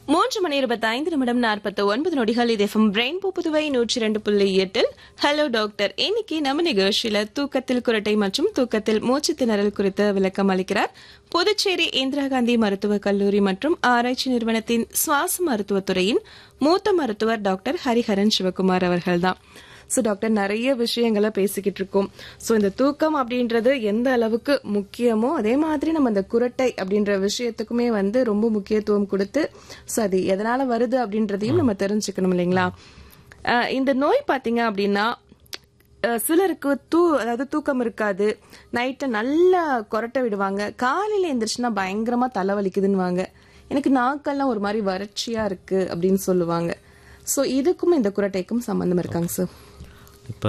மூன்று மணி இருபத்தி ஐந்து நிமிடம் நாற்பத்தி ஒன்பது நொடிகள் இது எஃப்எம் ரெயின்போ புதுவை நூற்றி ரெண்டு புள்ளி எட்டில் ஹலோ டாக்டர் இன்னைக்கு நம்ம நிகழ்ச்சியில தூக்கத்தில் குரட்டை மற்றும் தூக்கத்தில் மூச்சு திணறல் குறித்து விளக்கம் அளிக்கிறார் புதுச்சேரி இந்திரா காந்தி மருத்துவக் கல்லூரி மற்றும் ஆராய்ச்சி நிறுவனத்தின் சுவாச மருத்துவத்துறையின் மூத்த மருத்துவர் டாக்டர் ஹரிஹரன் சிவகுமார் அவர்கள்தான் ஸோ டாக்டர் நிறைய விஷயங்களை பேசிக்கிட்டு இருக்கோம் ஸோ இந்த தூக்கம் அப்படின்றது எந்த அளவுக்கு முக்கியமோ அதே மாதிரி நம்ம இந்த குரட்டை அப்படின்ற விஷயத்துக்குமே வந்து ரொம்ப முக்கியத்துவம் கொடுத்து ஸோ அது எதனால வருது அப்படின்றதையும் நம்ம தெரிஞ்சுக்கணும் இல்லைங்களா அஹ் இந்த நோய் பார்த்தீங்க அப்படின்னா அஹ் சிலருக்கு தூ அதாவது தூக்கம் இருக்காது நைட்டை நல்லா கொரட்டை விடுவாங்க காலையில எந்திரிச்சுன்னா பயங்கரமா தலைவலிக்குதுன்னுவாங்க எனக்கு நாக்கெல்லாம் ஒரு மாதிரி வறட்சியா இருக்கு அப்படின்னு சொல்லுவாங்க ஸோ இதுக்கும் இந்த குரட்டைக்கும் சம்பந்தம் இருக்காங்க சார் இப்போ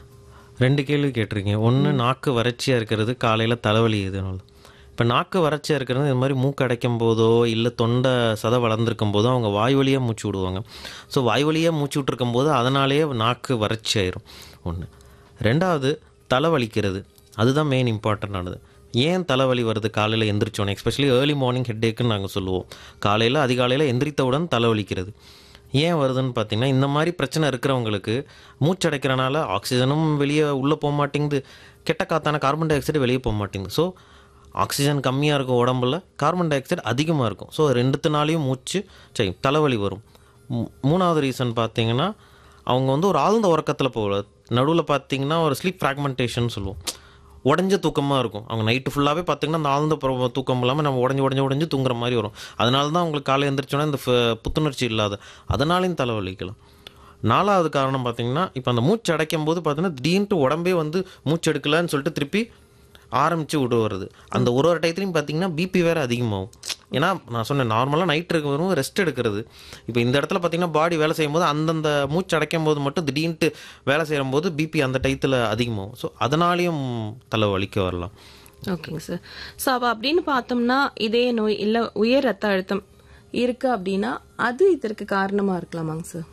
ரெண்டு கேள்வி கேட்டிருக்கீங்க ஒன்று நாக்கு வறட்சியாக இருக்கிறது காலையில் தலைவலி எதுனால இப்போ நாக்கு வறட்சியாக இருக்கிறது இது மாதிரி மூக்கு அடைக்கும் போதோ இல்லை தொண்டை சதை வளர்ந்துருக்கும் போதோ அவங்க வாய் வழியாக மூச்சு விடுவாங்க ஸோ வாய் வழியாக மூச்சு விட்டுருக்கும் போது அதனாலேயே நாக்கு வறட்சி ஆயிரும் ஒன்று ரெண்டாவது தலைவலிக்கிறது அதுதான் மெயின் இம்பார்ட்டண்டானது ஏன் தலைவலி வருது காலையில் எந்திரிச்சோன்னே எஸ்பெஷலி ஏர்லி மார்னிங் ஹெட்டேக்குன்னு நாங்கள் சொல்லுவோம் காலையில் அதிகாலையில் எந்திரித்தவுடன் தலைவலிக்கிறது ஏன் வருதுன்னு பார்த்தீங்கன்னா இந்த மாதிரி பிரச்சனை இருக்கிறவங்களுக்கு மூச்சடைக்கிறனால ஆக்சிஜனும் வெளியே உள்ளே போக மாட்டேங்குது கெட்ட காத்தான கார்பன் டை ஆக்சைடு வெளியே போக மாட்டேங்குது ஸோ ஆக்சிஜன் கம்மியாக இருக்கும் உடம்புல கார்பன் டை ஆக்சைடு அதிகமாக இருக்கும் ஸோ ரெண்டுத்தினாலையும் மூச்சு சரி தலைவலி வரும் மூ- மூணாவது ரீசன் பார்த்தீங்கன்னா அவங்க வந்து ஒரு ஆழ்ந்த உறக்கத்தில் போகல நடுவில் பார்த்தீங்கன்னா ஒரு ஸ்லீப் ஃப்ராக்மெண்டேஷன் சொல்லுவோம் உடஞ்ச தூக்கமாக இருக்கும் அவங்க நைட்டு ஃபுல்லாகவே பார்த்தீங்கன்னா அந்த ஆழ்ந்த புற- தூக்கம் இல்லாமல் நம்ம உடஞ்சி உடஞ்சி உடஞ்சி தூங்குற மாதிரி வரும் அதனால தான் அவங்களுக்கு காலை எழுந்திரிச்சோன்னா இந்த ஃப- புத்துணர்ச்சி இல்லாத அதனாலையும் தலைவலிக்கலாம் நாலாவது காரணம் பார்த்தீங்கன்னா இப்போ அந்த மூச்சு அடைக்கும் போது பார்த்தீங்கன்னா திடீர்னு உடம்பே வந்து மூச்சு எடுக்கலன்னு சொல்லிட்டு திருப்பி ஆரம்பித்து விட வருது அந்த ஒரு ஒரு டயத்துலையும் பார்த்தீங்கன்னா பிபி வேறு அதிகமாகும் ஏன்னா நான் சொன்னேன் நார்மலாக நைட் இருக்கும் ரெஸ்ட் எடுக்கிறது இப்போ இந்த இடத்துல பார்த்தீங்கன்னா பாடி வேலை செய்யும்போது அந்தந்த மூச்சு அடைக்கும் போது மட்டும் திடீர்னு வேலை செய்யும் போது பிபி அந்த டயத்தில் அதிகமாகும் ஸோ அதனாலையும் தலை வலிக்க வரலாம் ஓகேங்க சார் ஸோ அப்போ அப்படின்னு பார்த்தோம்னா இதே நோய் இல்லை உயர் ரத்த அழுத்தம் இருக்கு அப்படின்னா அது இதற்கு காரணமா இருக்கலாமாங்க சார்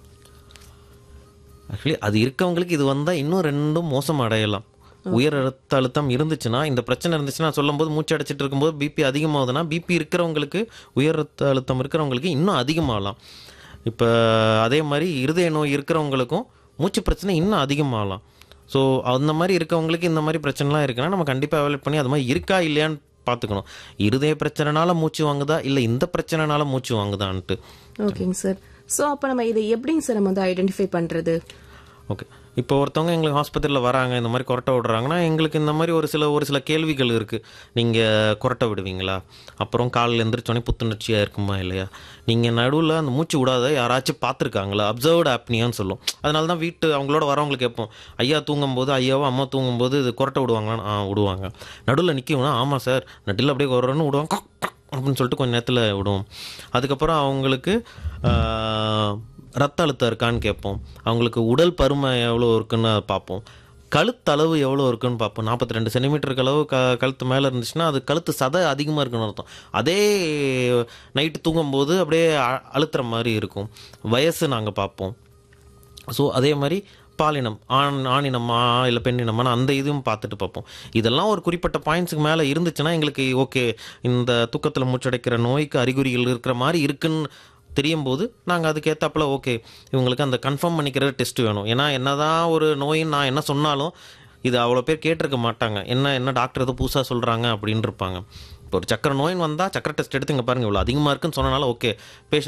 ஆக்சுவலி அது இருக்கவங்களுக்கு இது வந்தால் இன்னும் ரெண்டும் மோசம் அடையலாம் உயர் ரத்த அழுத்தம் இருந்துச்சுன்னா இந்த பிரச்சனை இருந்துச்சுன்னா சொல்லும்போது மூச்சு அடைச்சிட்டு இருக்கும்போது பிபி அதிகமாகுதுன்னா பிபி இருக்கிறவங்களுக்கு உயர் ரத்த அழுத்தம் இருக்கிறவங்களுக்கு இன்னும் அதிகமாகலாம் இப்போ அதே மாதிரி இருதய நோய் இருக்கிறவங்களுக்கும் மூச்சு பிரச்சனை இன்னும் அதிகமாகலாம் ஸோ அந்த மாதிரி இருக்கவங்களுக்கு இந்த மாதிரி பிரச்சனைலாம் இருக்குன்னா நம்ம கண்டிப்பாக அவாய்ட் பண்ணி அது மாதிரி இருக்கா இல்லையான்னு பார்த்துக்கணும் இருதய பிரச்சனைனால மூச்சு வாங்குதா இல்லை இந்த பிரச்சனைனால மூச்சு வாங்குதான்ட்டு ஓகேங்க சார் ஸோ அப்போ நம்ம இதை எப்படிங்க சார் நம்ம வந்து ஐடென்டிஃபை பண்றது ஓகே இப்போ ஒருத்தவங்க எங்களுக்கு ஹாஸ்பிட்டலில் வராங்க இந்த மாதிரி கொரட்டை விடுறாங்கன்னா எங்களுக்கு இந்த மாதிரி ஒரு சில ஒரு சில கேள்விகள் இருக்குது நீங்கள் கொரட்டை விடுவீங்களா அப்புறம் காலையில் எழுந்திரிச்சோன்னே புத்துணர்ச்சியாக இருக்குமா இல்லையா நீங்கள் நடுவில் அந்த மூச்சு விடாத யாராச்சும் பார்த்துருக்காங்களா அப்சர்வ்டு ஆப்னியான்னு சொல்லும் அதனால தான் வீட்டு அவங்களோட வரவங்களுக்கு கேட்போம் ஐயா தூங்கும்போது ஐயாவோ அம்மா தூங்கும்போது இது கொரட்டை விடுவாங்களான்னு ஆ விடுவாங்க நடுவில் நிற்கும்னா ஆமாம் சார் நட்டில் அப்படியே கொரன்னு விடுவாங்க கொக், கொக் அப்படின்னு சொல்லிட்டு கொஞ்ச நேரத்தில் விடுவோம் அதுக்கப்புறம் அவங்களுக்கு ஆஹ், ரத்த அழுத்தம் இருக்கான்னு கேட்போம் அவங்களுக்கு உடல் பருமை எவ்வளோ இருக்குன்னு பார்ப்போம் கழுத்தளவு எவ்வளோ இருக்குன்னு பார்ப்போம் நாற்பத்தி ரெண்டு சென்டிமீட்டருக்கு அளவு க கழுத்து மேலே இருந்துச்சுன்னா அது கழுத்து சதை அதிகமாக இருக்குன்னு அர்த்தம் அதே நைட்டு தூங்கும்போது அப்படியே அ- அழுத்துற மாதிரி இருக்கும் வயசு நாங்கள் பார்ப்போம் ஸோ அதே மாதிரி பாலினம் ஆண் ஆணினமா இல்லை பெண்ணினமா அந்த இதுவும் பார்த்துட்டு பார்ப்போம் இதெல்லாம் ஒரு குறிப்பிட்ட பாயிண்ட்ஸுக்கு மேலே இருந்துச்சுன்னா எங்களுக்கு ஓகே இந்த தூக்கத்தில் மூச்சடைக்கிற நோய்க்கு அறிகுறிகள் இருக்கிற மாதிரி இருக்குன்னு தெரியும் போது நாங்கள் அதுக்கேற்றாப்புல ஓகே இவங்களுக்கு அந்த கன்ஃபார்ம் பண்ணிக்கிற டெஸ்ட் வேணும் ஏன்னா என்னதான் ஒரு நோயின்னு நான் என்ன சொன்னாலும் இது அவ்வளோ பேர் கேட்டிருக்க மாட்டாங்க என்ன என்ன டாக்டர் ஏதோ புதுசாக சொல்கிறாங்க அப்படின்னு இருப்பாங்க இப்போ ஒரு சக்கரை நோயின்னு வந்தால் சக்கரை டெஸ்ட் எடுத்து இங்கே பாருங்கள் இவ்வளோ அதிகமாக இருக்குன்னு சொன்னனால ஓகே பேஷண்ட்